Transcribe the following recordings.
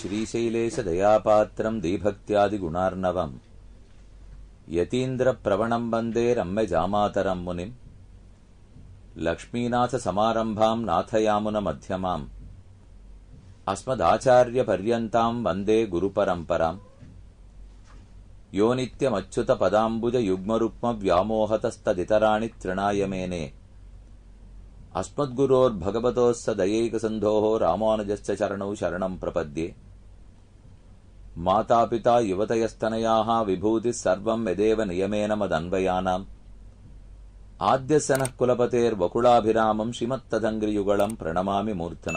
श्रीशैलेशदयापात्रम् दीभक्त्यादिगुणार्णवम् यतीन्द्रप्रवणम् वन्दे रम्यजामातरम् मुनिम् लक्ष्मीनाथसमारम्भाम् नाथयामुनमध्यमाम् अस्मदाचार्यपर्यन्ताम् वन्दे गुरुपरम्पराम् यो नित्यमच्युतपदाम्बुजयुग्मरुक्मव्यामोहतस्तदितराणि तृणाय मेने अस्मद्गुरोर्भगवतोः स दयैकसन्धोः रामानुजस्य चरणौ शरणम् प्रपद्ये मातापिता युवतयस्तनयाः विभूतिः सर्वम् यदेव नियमेन मदन्वयानाम् आद्यस्य नः कुलपतेर्वकुलाभिरामम् श्रीमत्तदङ्घ्रियुगळम् प्रणमामि मूर्धना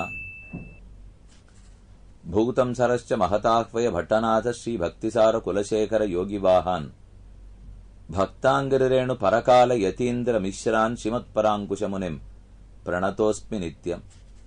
भूतम् सरश्च महताह्वय भट्टनाथ श्रीभक्तिसारकुलशेखर योगिवाहान् भक्ताङ्गिरेणु परकाल यतीन्द्रमिश्रान् श्रीमत्पराङ्कुशमुनिम् प्रणतोऽस्मि नित्यम्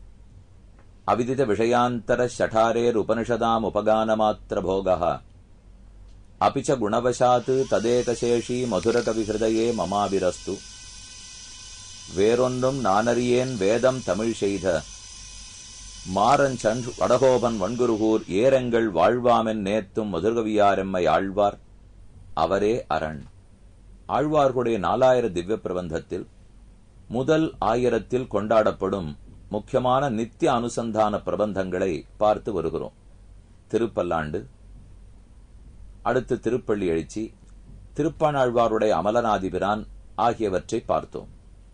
अविदितविषयान्तरशठारेरुपनिषदामुपगानमात्रभोगः अपि च गुणवशात् तदेकशेषी मधुरकविहृदये ममाविरस्तु வேறொன்றும் நானறியேன் வேதம் தமிழ் செய்த மாறஞ்சன் வடகோபன் வன்குருகூர் ஏரங்கள் வாழ்வாமென் நேத்தும் மதுர்கவியாரெம்மை ஆழ்வார் அவரே அரண் ஆழ்வார்களுடைய நாலாயிர திவ்ய பிரபந்தத்தில் முதல் ஆயிரத்தில் கொண்டாடப்படும் முக்கியமான நித்திய அனுசந்தான பிரபந்தங்களை பார்த்து வருகிறோம் திருப்பல்லாண்டு அடுத்து திருப்பள்ளி எழுச்சி திருப்பாணாழ்வாருடைய அமலநாதிபிரான் ஆகியவற்றை பார்த்தோம்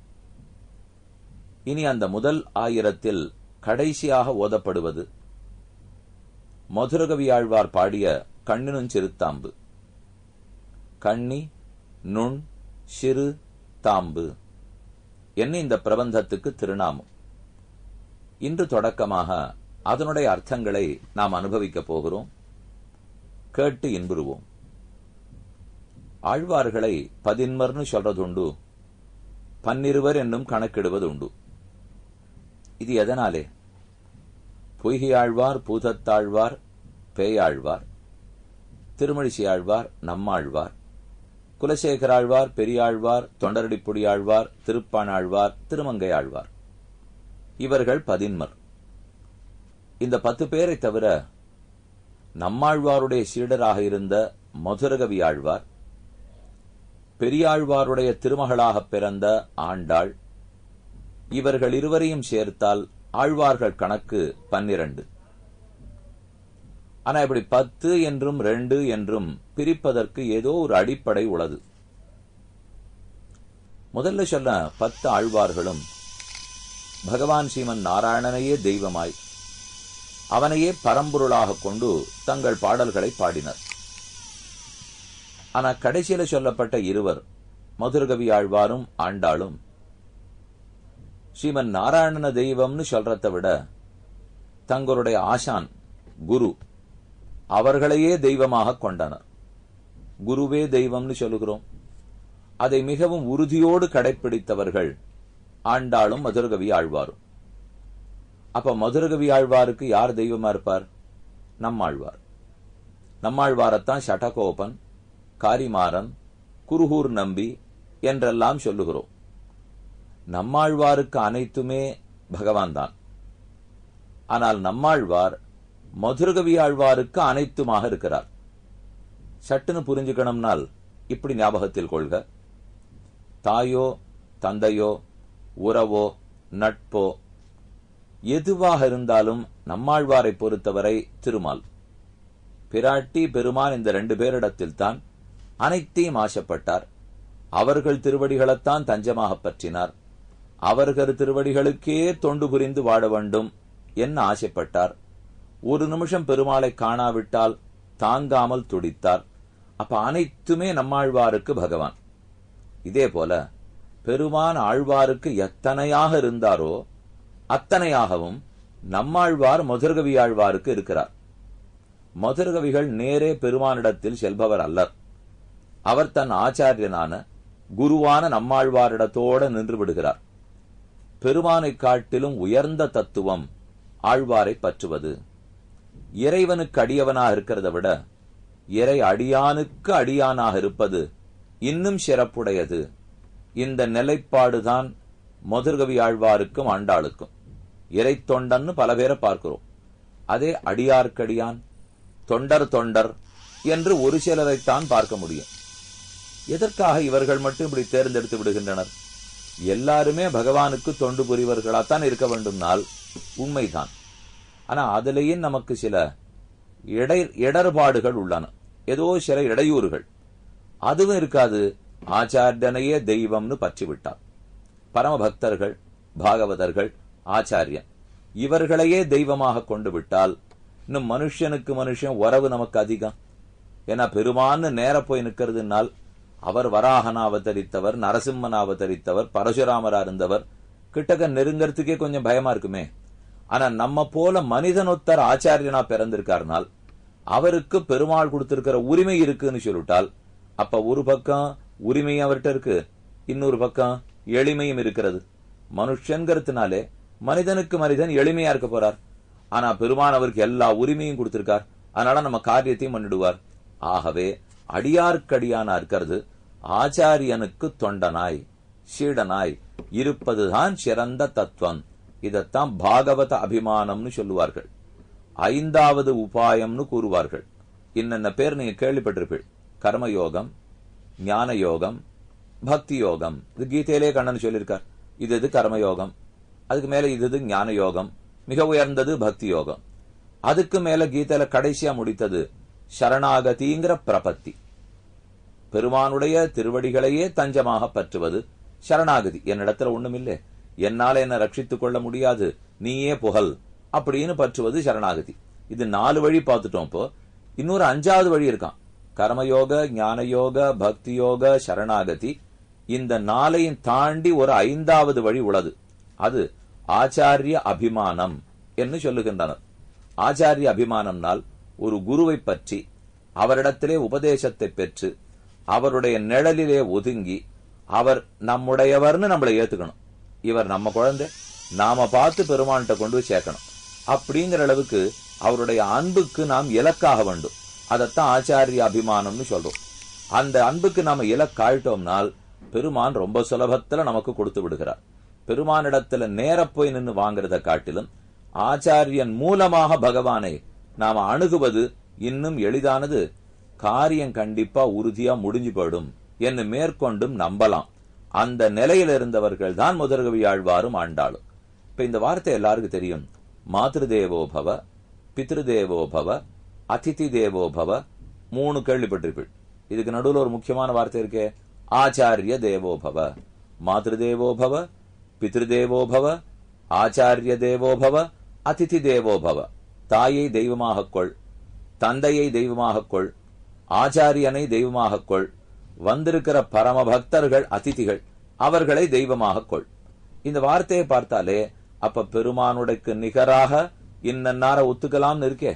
இனி அந்த முதல் ஆயிரத்தில் கடைசியாக ஓதப்படுவது மதுரகவியாழ்வார் பாடிய கண்ணினும் சிறுத்தாம்பு கண்ணி நுண் சிறு தாம்பு என்ன இந்த பிரபந்தத்துக்கு திருநாமம் இன்று தொடக்கமாக அதனுடைய அர்த்தங்களை நாம் அனுபவிக்கப் போகிறோம் கேட்டு இன்புறுவோம் ஆழ்வார்களை பதின்மர்னு சொல்றதுண்டு பன்னிருவர் என்னும் கணக்கிடுவதுண்டு இது எதனாலே பொய்கையாழ்வார் பூதத்தாழ்வார் பேயாழ்வார் திருமழிசையாழ்வார் நம்மாழ்வார் குலசேகராழ்வார் பெரியாழ்வார் தொண்டரடிப்புடியாழ்வார் திருப்பாணாழ்வார் திருமங்கையாழ்வார் இவர்கள் பதின்மர் இந்த பத்து பேரை தவிர நம்மாழ்வாருடைய சீடராக இருந்த மதுரகவி ஆழ்வார் பெரியாழ்வாருடைய திருமகளாகப் பிறந்த ஆண்டாள் இவர்கள் இருவரையும் சேர்த்தால் ஆழ்வார்கள் கணக்கு பன்னிரண்டு ஆனா இப்படி பத்து என்றும் ரெண்டு என்றும் பிரிப்பதற்கு ஏதோ ஒரு அடிப்படை உள்ளது முதல்ல சொன்ன பத்து ஆழ்வார்களும் பகவான் ஸ்ரீமன் நாராயணனையே தெய்வமாய் அவனையே பரம்பொருளாக கொண்டு தங்கள் பாடல்களை பாடினர் ஆனா கடைசியில சொல்லப்பட்ட இருவர் மதுரகவி ஆழ்வாரும் ஆண்டாளும் ஸ்ரீமன் நாராயணன தெய்வம்னு சொல்றதை விட தங்களுடைய ஆசான் குரு அவர்களையே தெய்வமாக கொண்டனர் குருவே தெய்வம்னு சொல்லுகிறோம் அதை மிகவும் உறுதியோடு கடைபிடித்தவர்கள் ஆண்டாளும் மதுரகவி ஆழ்வாரும் அப்ப மதுரகவி ஆழ்வாருக்கு யார் தெய்வமா இருப்பார் நம்மாழ்வார் நம்மாழ்வாரத்தான் ஷடகோபன் காரிமாறன் குருகூர் நம்பி என்றெல்லாம் சொல்லுகிறோம் நம்மாழ்வாருக்கு அனைத்துமே பகவான் தான் ஆனால் நம்மாழ்வார் மதுரகவி ஆழ்வாருக்கு அனைத்துமாக இருக்கிறார் சட்டுன்னு புரிஞ்சுக்கணும்னால் இப்படி ஞாபகத்தில் கொள்க தாயோ தந்தையோ உறவோ நட்போ எதுவாக இருந்தாலும் நம்மாழ்வாரை பொறுத்தவரை திருமால் பிராட்டி பெருமான் இந்த ரெண்டு பேரிடத்தில் தான் அனைத்தையும் ஆசைப்பட்டார் அவர்கள் திருவடிகளைத்தான் தஞ்சமாக பற்றினார் அவர்கள் திருவடிகளுக்கே தொண்டு புரிந்து வாழ வேண்டும் என்ன ஆசைப்பட்டார் ஒரு நிமிஷம் பெருமாளை காணாவிட்டால் தாங்காமல் துடித்தார் அப்ப அனைத்துமே நம்மாழ்வாருக்கு பகவான் இதே போல பெருமான் ஆழ்வாருக்கு எத்தனையாக இருந்தாரோ அத்தனையாகவும் நம்மாழ்வார் மதுரகவி ஆழ்வாருக்கு இருக்கிறார் மதுரகவிகள் நேரே பெருமானிடத்தில் செல்பவர் அல்லர் அவர் தன் ஆச்சாரியனான குருவான நம்மாழ்வாரிடத்தோடு நின்று விடுகிறார் பெருமானை காட்டிலும் உயர்ந்த தத்துவம் ஆழ்வாரை பற்றுவது இறைவனுக்கு அடியவனாக இருக்கிறத விட இறை அடியானுக்கு அடியானாக இருப்பது இன்னும் சிறப்புடையது இந்த அதே அடியார்க்கடியான் தொண்டர் தொண்டர் என்று ஒரு சிலரைத்தான் பார்க்க முடியும் எதற்காக இவர்கள் மட்டும் இப்படி தேர்ந்தெடுத்து விடுகின்றனர் எல்லாருமே பகவானுக்கு தொண்டு புரிவர்களாத்தான் இருக்க வேண்டும்னால் உண்மைதான் ஆனா அதிலேயும் நமக்கு சில இடை இடர்பாடுகள் உள்ளன ஏதோ சில இடையூறுகள் அதுவும் இருக்காது ஆச்சாரியனையே தெய்வம்னு பற்றி விட்டார் பரம பக்தர்கள் பாகவதர்கள் ஆச்சாரியன் இவர்களையே தெய்வமாக கொண்டு விட்டால் இன்னும் மனுஷனுக்கு மனுஷன் உறவு நமக்கு அதிகம் ஏன்னா பெருமான்னு நேர போய் நிக்கிறதுனால் அவர் வராகனா அவதரித்தவர் நரசிம்மன் அவதரித்தவர் பரசுராமரா இருந்தவர் கிட்டக்க நெருங்கறதுக்கே கொஞ்சம் பயமா இருக்குமே ஆனா நம்ம போல மனிதனொத்தர் ஆச்சாரியனா பிறந்திருக்காருனால் அவருக்கு பெருமாள் கொடுத்திருக்கிற உரிமை இருக்குன்னு சொல்லிட்டால் அப்ப ஒரு பக்கம் உரிமை அவர்கிட்ட இருக்கு இன்னொரு பக்கம் எளிமையும் இருக்கிறது மனுஷங்கிறதுனாலே மனிதனுக்கு மனிதன் எளிமையா இருக்க போறார் ஆனா பெருமான் அவருக்கு எல்லா உரிமையும் கொடுத்திருக்கார் அதனால நம்ம காரியத்தையும் பண்ணிடுவார் ஆகவே அடியார்க்கடியானா இருக்கிறது ஆச்சாரியனுக்கு தொண்டனாய் சீடனாய் இருப்பதுதான் சிறந்த தத்துவம் இதத்தான் பாகவத அபிமானம்னு சொல்லுவார்கள் ஐந்தாவது உபாயம்னு கூறுவார்கள் இன்னென்ன பேர் நீங்க கேள்விப்பட்டிருப்பீள் கர்மயோகம் ஞான யோகம் பக்தி யோகம் இது கீதையிலே கண்ணன் சொல்லியிருக்கார் இது இது கர்மயோகம் அதுக்கு மேல இது இது ஞான யோகம் மிக உயர்ந்தது பக்தி யோகம் அதுக்கு மேல கீதையில கடைசியா முடித்தது சரணாகதிங்கிற பிரபத்தி பெருமானுடைய திருவடிகளையே தஞ்சமாக பற்றுவது சரணாகதி என்னிடத்துல ஒண்ணுமில்லை என்னால என்ன ரட்சித்துக் கொள்ள முடியாது நீயே புகழ் அப்படின்னு பற்றுவது சரணாகதி இது நாலு வழி பார்த்துட்டோம் இப்போ இன்னொரு அஞ்சாவது வழி இருக்கான் கர்மயோக ஞான யோக பக்தி யோக சரணாகதி இந்த நாளையும் தாண்டி ஒரு ஐந்தாவது வழி உள்ளது அது ஆச்சாரிய அபிமானம் என்று சொல்லுகின்றனர் ஆச்சாரிய அபிமானம்னால் ஒரு குருவை பற்றி அவரிடத்திலே உபதேசத்தை பெற்று அவருடைய நிழலிலே ஒதுங்கி அவர் நம்முடையவர்னு நம்மளை ஏத்துக்கணும் இவர் நம்ம குழந்தை நாம பார்த்து பெருமான்கிட்ட கொண்டு போய் சேர்க்கணும் அப்படிங்கிற அளவுக்கு அவருடைய அன்புக்கு நாம் இலக்காக வேண்டும் அதைத்தான் ஆச்சாரிய அபிமானம்னு சொல்றோம் அந்த அன்புக்கு நாம இலக்காயிட்டோம்னால் பெருமான் ரொம்ப சுலபத்துல நமக்கு கொடுத்து விடுகிறார் பெருமானிடத்துல நேர போய் நின்று வாங்குறத காட்டிலும் ஆச்சாரியன் மூலமாக பகவானை நாம அணுகுவது இன்னும் எளிதானது காரியம் கண்டிப்பா உறுதியா முடிஞ்சு போயிடும் என்று மேற்கொண்டும் நம்பலாம் அந்த நிலையில இருந்தவர்கள் தான் முதற்கவி ஆழ்வாரும் ஆண்டாளும் இப்ப இந்த வார்த்தை எல்லாருக்கும் தெரியும் மாத்ருதேவோ பவ பித்ருதேவோ பவ அதிதி தேவோ பவ மூணு கேள்விப்பட்டிருப்பீள் இதுக்கு நடுவில் ஒரு முக்கியமான வார்த்தை இருக்கே ஆச்சாரிய தேவோ பவ மாத்ருதேவோ பவ பித்ருதேவோ பவ ஆச்சாரிய தேவோ பவ அதிதி தேவோ பவ தாயை தெய்வமாகக் கொள் தந்தையை தெய்வமாகக் கொள் ஆச்சாரியனை தெய்வமாகக் கொள் வந்திருக்கிற பரம பக்தர்கள் அதிதிகள் அவர்களை தெய்வமாகக் கொள் இந்த வார்த்தையை பார்த்தாலே அப்ப பெருமானுடைக்கு நிகராக இன்னன்னார ஒத்துக்கலாம்னு இருக்கே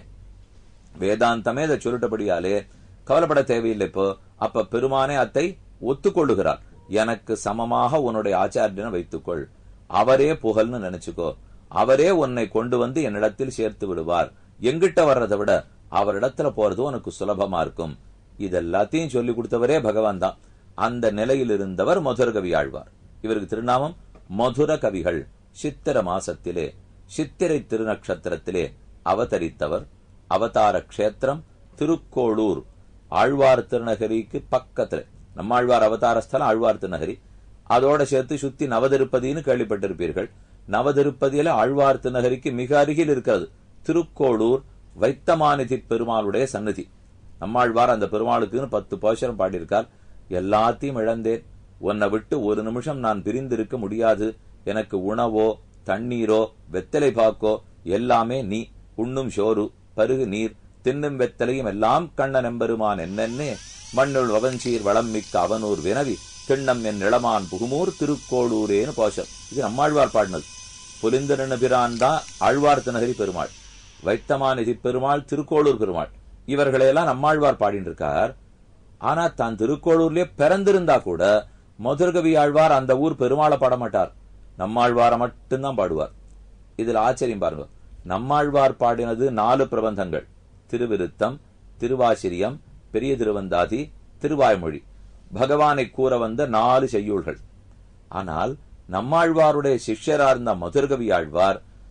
வேதாந்தமே இதை சொல்லிட்டபடியாலே கவலைப்பட தேவையில்லை இப்போ அப்ப பெருமானே அத்தை ஒத்துக்கொள்ளுகிறார் எனக்கு சமமாக உன்னுடைய ஆச்சாரியனை வைத்துக்கொள் அவரே புகழ்னு நினைச்சுக்கோ அவரே உன்னை கொண்டு வந்து என்னிடத்தில் சேர்த்து விடுவார் எங்கிட்ட வர்றதை விட அவரிடத்துல போறது உனக்கு சுலபமா இருக்கும் இதெல்லாத்தையும் சொல்லி கொடுத்தவரே பகவான் தான் அந்த நிலையில் இருந்தவர் மதுரகவி ஆழ்வார் இவருக்கு திருநாமம் மதுர கவிகள் சித்திர மாசத்திலே சித்திரை திருநக்ஷத்திரத்திலே அவதரித்தவர் அவதார கஷேத்திரம் திருக்கோளூர் ஆழ்வார் திருநகரிக்கு பக்கத்துல நம்மாழ்வார் அவதார ஸ்தலம் ஆழ்வார் திருநகரி அதோட சேர்த்து சுத்தி நவதிருப்பதின்னு கேள்விப்பட்டிருப்பீர்கள் நவதிருப்பதியில ஆழ்வார் திருநகரிக்கு மிக அருகில் இருக்கிறது திருக்கோளூர் வைத்தமாநிதி பெருமாளுடைய சன்னதி நம்மாழ்வார் அந்த பெருமாளுக்குன்னு பத்து போஷரம் பாடியிருக்கார் எல்லாத்தையும் இழந்தேன் உன்னை விட்டு ஒரு நிமிஷம் நான் பிரிந்திருக்க முடியாது எனக்கு உணவோ தண்ணீரோ வெத்தலை பாக்கோ எல்லாமே நீ உண்ணும் சோறு பருகு நீர் தின்னும் வெத்தலையும் எல்லாம் கண்ணன் எம்பெருமான் என்னென்னே மண்ணுள் வவஞ்சீர் வளம் மிக்க அவனூர் வினவி திண்ணம் என் இளமான் புகுமூர் திருக்கோளூரேன்னு போஷம் இது நம்மாழ்வார் பாடினது புலிந்தரன பிரான் தான் ஆழ்வார் தினகரி பெருமாள் வைத்தமாநிதி பெருமாள் திருக்கோளூர் பெருமாள் இவர்களையெல்லாம் நம்மாழ்வார் பாடிட்டு இருக்கார் ஆனா தான் திருக்கோளூர்லயே பிறந்திருந்தா கூட மதுரகவி ஆழ்வார் அந்த ஊர் பெருமாளை பாட மாட்டார் நம்மாழ்வார மட்டும்தான் பாடுவார் இதுல ஆச்சரியம் பாருங்க நம்மாழ்வார் பாடினது நாலு பிரபந்தங்கள் திருவிருத்தம் திருவாசிரியம் பெரிய திருவந்தாதி திருவாய்மொழி பகவானை கூற வந்த நாலு செய்யுள்கள் ஆனால் நம்மாழ்வாருடைய சிஷ்யரா இருந்த மதுரகவி ஆழ்வார்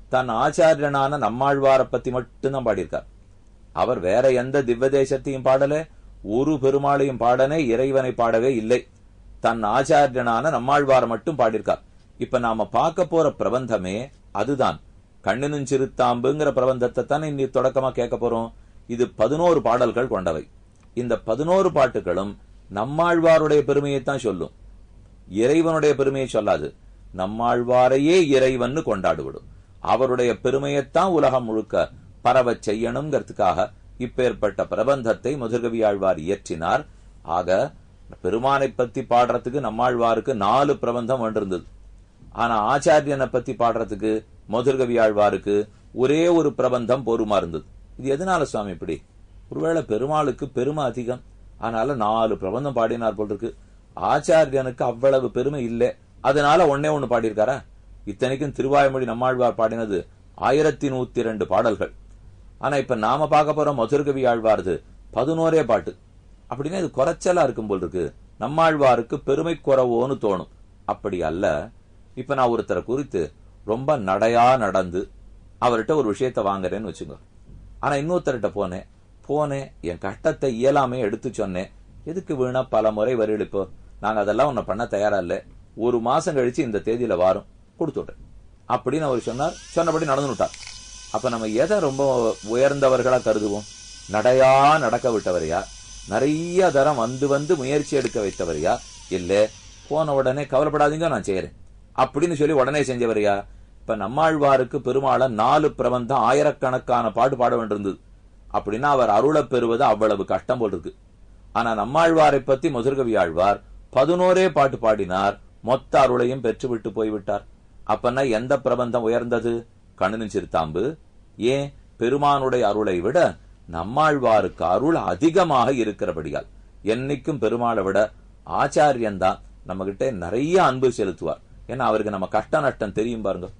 தன் ஆச்சாரியனான நம்மாழ்வாரை பத்தி மட்டும்தான் பாடியிருக்கார் அவர் வேற எந்த திவ்ய தேசத்தையும் பாடல ஒரு பெருமாளையும் பாடனே இறைவனை பாடவே இல்லை தன் ஆச்சாரியனான நம்மாழ்வாரை மட்டும் பாடியிருக்கார் இப்ப நாம பார்க்க போற பிரபந்தமே அதுதான் கண்ணினும் சிறுத்தாம்புங்கிற பிரபந்தத்தை தானே இன்னி தொடக்கமா கேட்க போறோம் இது பதினோரு பாடல்கள் கொண்டவை இந்த பதினோரு பாட்டுகளும் நம்மாழ்வாருடைய பெருமையைத்தான் சொல்லும் இறைவனுடைய பெருமையை சொல்லாது நம்மாழ்வாரையே இறைவன்னு கொண்டாடுவிடும் அவருடைய பெருமையைத்தான் உலகம் முழுக்க பரவச் செய்யணுங்கிறதுக்காக இப்பேற்பட்ட பிரபந்தத்தை முதற்கவி ஆழ்வார் இயற்றினார் ஆக பெருமானை பத்தி பாடுறதுக்கு நம்மாழ்வாருக்கு நாலு பிரபந்தம் வேண்டிருந்தது ஆனா ஆச்சாரியனை பத்தி பாடுறதுக்கு முதற்கவி ஆழ்வாருக்கு ஒரே ஒரு பிரபந்தம் போருமா இருந்தது இது எதனால சுவாமி இப்படி ஒருவேளை பெருமாளுக்கு பெருமை அதிகம் அதனால நாலு பிரபந்தம் பாடினார் போல் இருக்கு ஆச்சாரியனுக்கு அவ்வளவு பெருமை இல்லை அதனால ஒன்னே ஒண்ணு பாடியிருக்காரா இத்தனைக்கும் திருவாய்மொழி நம்மாழ்வார் பாடினது ஆயிரத்தி நூத்தி ரெண்டு பாடல்கள் ஆனா இப்ப நாம பார்க்க போற மதுர்கவி ஆழ்வார்து பதினோரே பாட்டு அப்படின்னா இது குறைச்சலா இருக்கும் போல் இருக்கு நம்மாழ்வாருக்கு பெருமை குறவோன்னு தோணும் அப்படி அல்ல இப்ப நான் ஒருத்தரை குறித்து ரொம்ப நடையா நடந்து அவர்கிட்ட ஒரு விஷயத்த வாங்குறேன்னு வச்சுங்க ஆனா இன்னொருத்தர்கிட்ட போனேன் போனேன் என் கஷ்டத்தை இயலாமே எடுத்து சொன்னேன் எதுக்கு வீணா பல முறை வரீள் இப்போ நாங்க அதெல்லாம் உன்னை பண்ண தயாரா இல்ல ஒரு மாசம் கழிச்சு இந்த தேதியில வாரும் கொடுத்து விட்டேன் அப்படின்னு அவர் சொன்னார் சொன்னபடி நடந்து விட்டார் அப்ப நம்ம எதை ரொம்ப உயர்ந்தவர்களா கருதுவோம் நடையா நடக்க விட்டவரையா நிறைய தரம் வந்து வந்து முயற்சி எடுக்க வைத்தவரையா இல்ல போன உடனே கவலைப்படாதீங்க நான் செய்யறேன் அப்படின்னு சொல்லி உடனே செஞ்சவரையா இப்ப நம்மாழ்வாருக்கு பெருமாள நாலு பிரபந்தம் ஆயிரக்கணக்கான பாட்டு பாட வேண்டியிருந்தது அப்படின்னா அவர் அருளை பெறுவது அவ்வளவு கஷ்டம் போல் இருக்கு ஆனா நம்மாழ்வாரை பத்தி முதற்கவி ஆழ்வார் பதினோரே பாட்டு பாடினார் மொத்த அருளையும் பெற்றுவிட்டு போய்விட்டார் அப்பன்னா எந்த பிரபந்தம் உயர்ந்தது கண்ணின் சிறுத்தாம்பு ஏன் பெருமானுடைய அருளை விட நம்மாழ்வாருக்கு அருள் அதிகமாக இருக்கிறபடியால் என்னைக்கும் பெருமாளை விட ஆச்சாரியன் தான் நம்ம கிட்ட நிறைய அன்பு செலுத்துவார் ஏன்னா அவருக்கு நம்ம கஷ்ட நஷ்டம் தெரியும் பாருங்க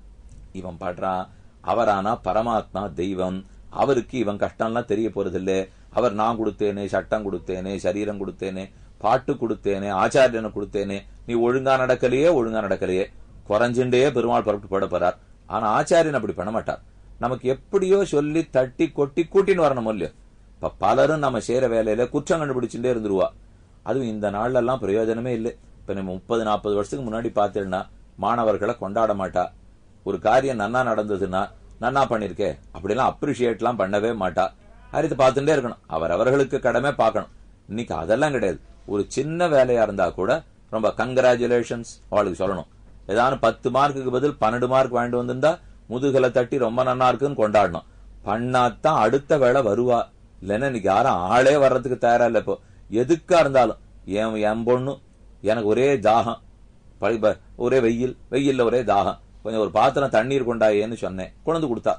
இவன் பாடுறான் அவரானா பரமாத்மா தெய்வம் அவருக்கு இவன் கஷ்டம்லாம் தெரிய போறதில்லை அவர் நான் கொடுத்தேனே சட்டம் கொடுத்தேனே சரீரம் கொடுத்தேனே பாட்டு கொடுத்தேனே ஆச்சாரியனை கொடுத்தேனே நீ ஒழுங்கா நடக்கலையே ஒழுங்கா நடக்கலையே குறைஞ்சுண்டே பெருமாள் புறப்பட்டு போட போறார் ஆனா ஆச்சாரியன் அப்படி பண்ண மாட்டார் நமக்கு எப்படியோ சொல்லி தட்டி கொட்டி கூட்டின்னு வரணும் இல்லையோ இப்ப பலரும் நம்ம செய்யற வேலையில குற்றம் கண்டுபிடிச்சுட்டே இருந்துருவா அதுவும் இந்த நாள்ல எல்லாம் பிரயோஜனமே இல்லை இப்ப நம்ம முப்பது நாற்பது வருஷத்துக்கு முன்னாடி பார்த்தேன்னா மாணவர்களை கொண்டாட மாட்டா ஒரு காரியம் நன்னா நடந்ததுன்னா நன்னா பண்ணிருக்கே அப்படிலாம் அப்ரிஷியேட்லாம் பண்ணவே மாட்டா அரித்து பார்த்துட்டே இருக்கணும் அவர் அவர்களுக்கு கடமை பார்க்கணும் இன்னைக்கு அதெல்லாம் கிடையாது ஒரு சின்ன வேலையா இருந்தா கூட ரொம்ப கங்கராச்சுலேஷன்ஸ் அவளுக்கு சொல்லணும் ஏதாவது பத்து மார்க்குக்கு பதில் பன்னெண்டு மார்க் வாங்கிட்டு வந்திருந்தா முதுகலை தட்டி ரொம்ப நன்னா இருக்குன்னு கொண்டாடணும் பண்ணாதான் அடுத்த வேலை வருவா இல்லைன்னா இன்னைக்கு யாரும் ஆளே வர்றதுக்கு தயாரா இல்ல இப்போ எதுக்கா இருந்தாலும் என் என் பொண்ணு எனக்கு ஒரே தாகம் பழி- ஒரே வெயில் வெயில்ல ஒரே தாகம் கொஞ்சம் ஒரு பாத்திரம் தண்ணீர் கொண்டாயேன்னு சொன்னேன் கொண்டு கொடுத்தா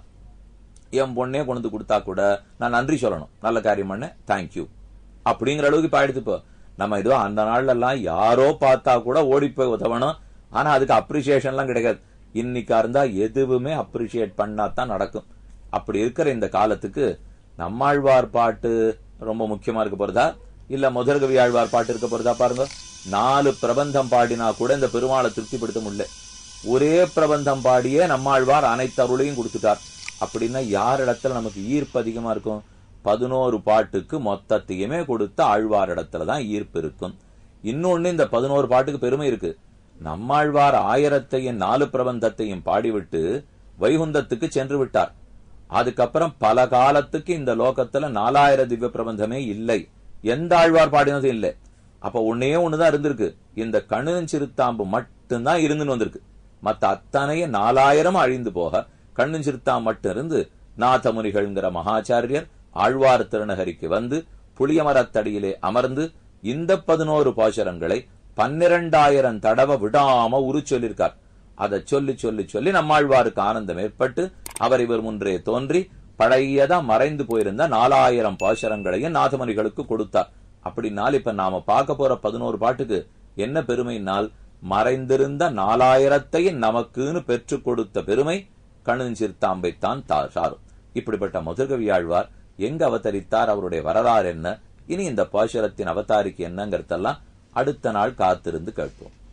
என் பொண்ணே கொண்டு கொடுத்தா கூட நான் நன்றி சொல்லணும் நல்ல காரியம் பண்ண தேங்க்யூ அப்படிங்கிற அளவுக்கு இப்ப ஆயிடுத்து இப்போ நம்ம ஏதோ அந்த நாள்ல எல்லாம் யாரோ பார்த்தா கூட ஓடி போய் உதவணும் ஆனா அதுக்கு அப்ரிசியேஷன்லாம் கிடைக்காது இன்னைக்கா இருந்தா எதுவுமே அப்ரிசியேட் பண்ணாதான் நடக்கும் அப்படி இருக்கிற இந்த காலத்துக்கு நம்மாழ்வார் பாட்டு ரொம்ப முக்கியமா இருக்க போறதா இல்ல முதற்கவி ஆழ்வார் பாட்டு இருக்க போறதா பாருங்க நாலு பிரபந்தம் பாடினா கூட இந்த பெருமாளை திருப்திப்படுத்த முடியல ஒரே பிரபந்தம் பாடியே நம்மாழ்வார் அனைத்து அருளையும் கொடுத்துட்டார் அப்படின்னா யார் இடத்துல நமக்கு ஈர்ப்பு அதிகமா இருக்கும் பதினோரு பாட்டுக்கு மொத்தத்தையுமே கொடுத்த ஆழ்வார் இடத்துல தான் ஈர்ப்பு இருக்கும் இன்னொன்னு இந்த பதினோரு பாட்டுக்கு பெருமை இருக்கு நம்மாழ்வார் ஆயிரத்தையும் நாலு பிரபந்தத்தையும் பாடிவிட்டு வைகுந்தத்துக்கு சென்று விட்டார் அதுக்கப்புறம் பல காலத்துக்கு இந்த லோகத்துல நாலாயிரம் திவ்ய பிரபந்தமே இல்லை எந்த ஆழ்வார் பாடினதும் இல்லை அப்ப ஒன்னே ஒண்ணுதான் இருந்திருக்கு இந்த கண்ணின் சிறுத்தாம்பு மட்டும்தான் இருந்துன்னு வந்திருக்கு மத்த அத்தனையும் நாலாயிரம் அழிந்து போக கண்ணின் சிறுத்தாம்பு மட்டும் இருந்து நாதமுனிகள்ங்கிற மகாச்சாரியர் ஆழ்வார் திருநகரிக்கு வந்து புளியமரத்தடியிலே அமர்ந்து இந்த பதினோரு பாசுரங்களை பன்னிரண்டாயிரம் தடவை விடாம உரு சொல்லியிருக்கார் அதை சொல்லி சொல்லி சொல்லி நம்மாழ்வாருக்கு ஆனந்தம் ஏற்பட்டு அவர் இவர் முன்றே தோன்றி பழையதா மறைந்து போயிருந்த நாலாயிரம் பாசுரங்களையும் நாதமணிகளுக்கு கொடுத்தார் அப்படினால் இப்ப நாம பார்க்க போற பதினோரு பாட்டுக்கு என்ன பெருமைனால் மறைந்திருந்த நாலாயிரத்தையும் நமக்குன்னு பெற்றுக் கொடுத்த பெருமை கணுஞ்சிறுத்தாம்பைத்தான் தா சாரும் இப்படிப்பட்ட முதற்கவி ஆழ்வார் எங்க அவதரித்தார் அவருடைய வரலாறு என்ன இனி இந்த பாசுரத்தின் அவதாரிக்கு என்னங்கிறதெல்லாம் அடுத்த நாள் காத்திருந்து கேட்போம்